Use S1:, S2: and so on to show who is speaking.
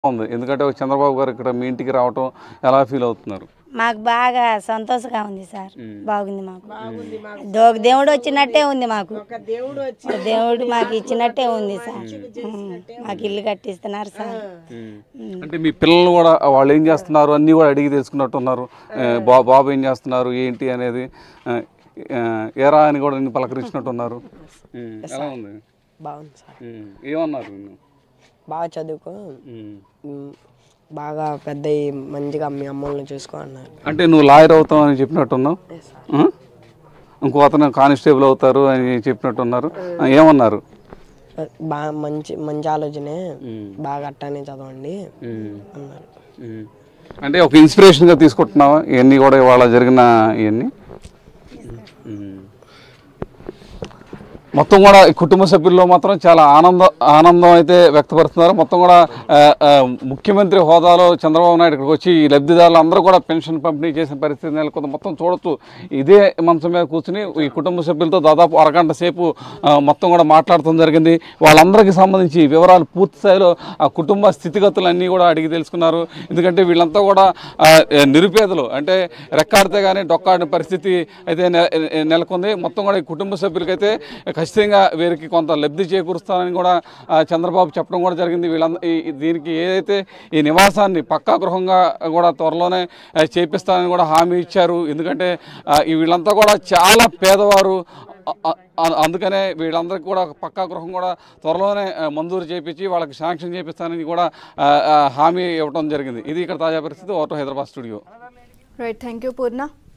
S1: ఉంది ఎందుకంటే ఒక చంద్రబాబు గారు ఇక్కడ మీ ఇంటికి రావటం ఎలా ఫీల్ అవుతున్నారు
S2: మాకు బాగా సంతోషంగా ఉంది సార్ బాగుంది మాకు దో దేవుడు వచ్చినట్టే ఉంది మాకు దేవుడు మాకు ఇచ్చినట్టే ఉంది సార్ ఉమ్. మాకు ఇల్లు కట్టిస్తున్నారు సార్
S1: అంటే మీ పిల్లలు కూడా వాళ్ళు ఏం చేస్తున్నారు అన్నీ కూడా అడిగి తెలుసుకున్నట్టు ఉన్నారు ఆ, బా- బాబు ఏం చేస్తున్నారు ఏంటి అనేది ఆ, ఆ, ఏరా అని కూడా నిన్ను పలకరించినట్టు ఉన్నారు ఉమ్, ఎలా ఉంది
S3: బాగుంది సార్
S1: ఉమ్, ఏమన్నారు నిన్ను
S3: బాగా చదువుకో
S1: ఉమ్.
S3: ఉమ్, బాగా పెద్ద అయ్యి మంచిగా మీ అమ్మల్ని చూసుకో అన్నారు
S1: అంటే నువ్వు లాయర్ అవుతావు అని చెప్పినట్టున్నావు ఆ? ఇంకో అతను కానిస్టేబుల్ అవుతారు అని చెప్పినట్టున్నారు ఆ, ఏమన్నారు
S3: బాగా మంచి మంచి ఆలోచనే బాగా అట్టానే చదవండి అన్నారు
S1: ఉమ్. అంటే ఒక ఇన్స్పిరేషన్గా తీసుకుంటున్నావా ఇవన్నీ కూడా ఇవాళ జరిగిన ఇవన్నీ ఉమ్. మొత్తం కూడా ఈ కుటుంబ సభ్యుల్లో మాత్రం చాలా ఆనందం ఆనందం అయితే వ్యక్తపరుస్తున్నారు మొత్తం కూడా ఆ, ఆ, ముఖ్యమంత్రి హోదాలో చంద్రబాబు నాయుడు ఇక్కడికి వచ్చి ఈ లబ్ధిదారులు అందరూ కూడా పెన్షన్ పంపిణీ చేసిన పరిస్థితి నెలకొంది మొత్తం చూడొచ్చు ఇదే మంచం మీద కూర్చుని ఈ కుటుంబ సభ్యులతో దాదాపు అరగంట సేపు ఆ, మొత్తం కూడా మాట్లాడటం జరిగింది వాళ్ళందరికీ సంబంధించి వివరాలు పూర్తి స్థాయిలో ఆ కుటుంబ స్థితిగతులన్నీ కూడా అడిగి తెలుసుకున్నారు ఎందుకంటే వీళ్ళంతా కూడా ఆ, నిరుపేదలు అంటే రెక్కాడితే కానీ డొక్కాడిన పరిస్థితి అయితే నె- నెలకొంది మొత్తం కూడా ఈ కుటుంబ సభ్యులకైతే ఖచ్చితంగా వీరికి కొంత లబ్ధి చేకూరుస్తానని కూడా ఆ, చంద్రబాబు చెప్పడం కూడా జరిగింది వీళ్ళంద ఈ- ఈ- దీనికి ఏదైతే ఈ నివాసాన్ని పక్కా గృహంగా కూడా త్వరలోనే ఆ, చేపిస్తానని కూడా హామీ ఇచ్చారు ఎందుకంటే ఆ, ఈ వీళ్ళంతా కూడా చాలా పేదవారు అ- అ- అ- అందుకనే వీళ్ళందరికీ కూడా పక్కా గృహం కూడా త్వరలోనే ఆ, మంజూరు చేపించి వాళ్ళకి శాంక్షన్ చేపిస్తానని కూడా ఆ, ఆ, హామీ ఇవ్వడం జరిగింది ఇది ఇక్కడ తాజా పరిస్థితి ఓటో Hyderabad studio
S4: right thank you Purna